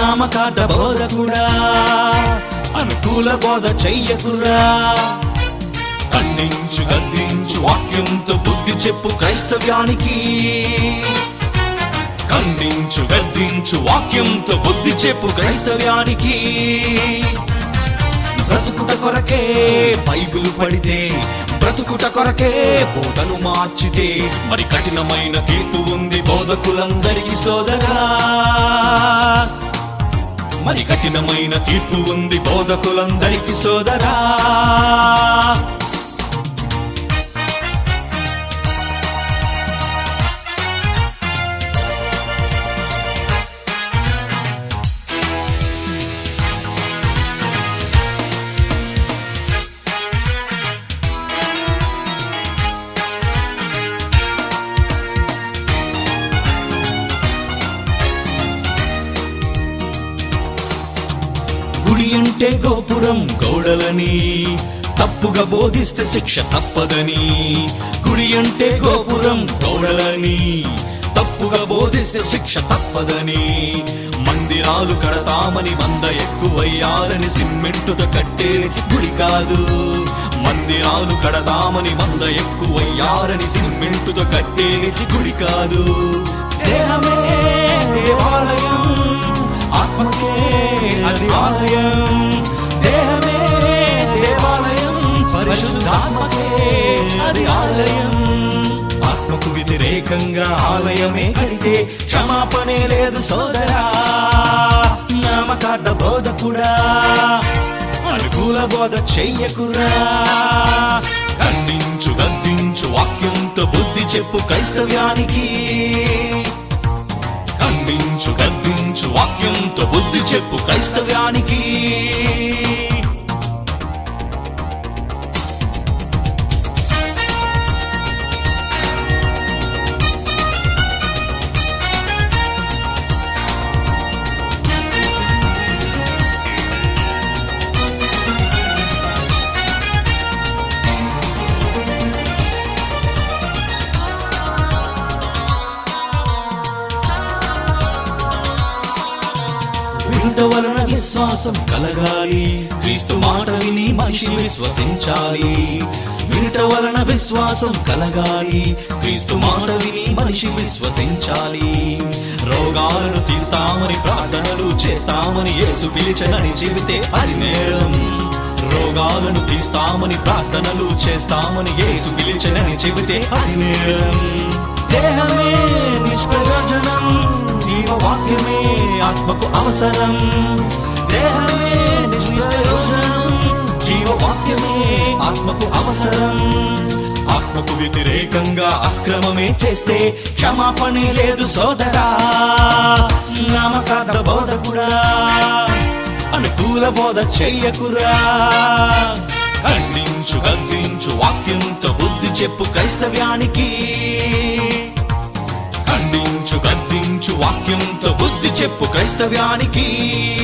నామకాట బోధకుడా అనుకూల బోధ చెయ్యకురా ఖండించు గద్దించు వాక్యంతో బుద్ధి చెప్పు క్రైస్తవ్యానికి ఖండించు గద్దించు వాక్యంతో బుద్ధి చెప్పు క్రైస్తవ్యానికి బ్రతుకుట కొరకే బైబిల్ పడితే బ్రతుకుట కొరకే బోధను మార్చితే మరి కఠినమైన తీర్పు ఉంది బోధకులందరికీ సోదరా మరి కఠినమైన తీర్పు ఉంది బోధకులందరికీ సోదరా గుడి అంటే గోపురం గౌడలని తప్పుగా బోధిస్తే శిక్ష తప్పదని గుడి అంటే గోపురం గౌడలని తప్పుగా బోధిస్తే శిక్ష తప్పదని మందిరాలు కడతామని మంద ఎక్కువయ్యారని సిమెంటుతో కట్టే గుడి కాదు మందిరాలు కడదామని మంద ఎక్కువయ్యారని సిమెంటుతో కట్టే గుడి కాదు దేహమే దేవాలయం ఆత్మకే అది ఆలయం దేహమే దేవాలయం పరిశుద్ధాత్మకే అది ఆలయం ఆత్మకు వ్యతిరేకంగా ఆలయమే కడితే క్షమాపణే లేదు సోదరా నామకాట బోధకుడా అనుకూల బోధ చెయ్యకురా ఖండించు గద్దించు వాక్యంతో బుద్ధి చెప్పు క్రైస్తవ్యానికి ఖండించు గద్దించు వాక్యంతో బుద్ధి చెప్పు క్రైస్తవ్యానికి వినుట వలన విశ్వాసం కలగాలి క్రీస్తు మాట విని మనిషి విశ్వసించాలి వినుట వలన విశ్వాసం కలగాలి క్రీస్తు మాట విని మనిషి విశ్వసించాలి రోగాలను తీస్తామని ప్రార్థనలు చేస్తామని యేసు పిలిచనని చెబితే అది నేరం రోగాలను తీస్తామని ప్రార్థనలు చేస్తామని యేసు పిలిచనని చెబితే అది నేరం దేహమే నిష్ప్రయోజనం జీవవాక్యమే ఆత్మకు అవసరం దేహమే నిష్ప్రయోజనం జీవవాక్యమే ఆత్మకు అవసరం ఆత్మకు వ్యతిరేకంగా అక్రమమే చేస్తే క్షమాపణే లేదు సోదరా నామకార్థ బోధకుడా అనుకూల బోధ చెయ్యకురా ఖండించు గద్దించు వాక్యంతో బుద్ధి చెప్పు క్రైస్తవ్యానికి ఖండించు గద్దించు వాక్యంతో బుద్ధి చెప్పు క్రైస్తవ్యానికి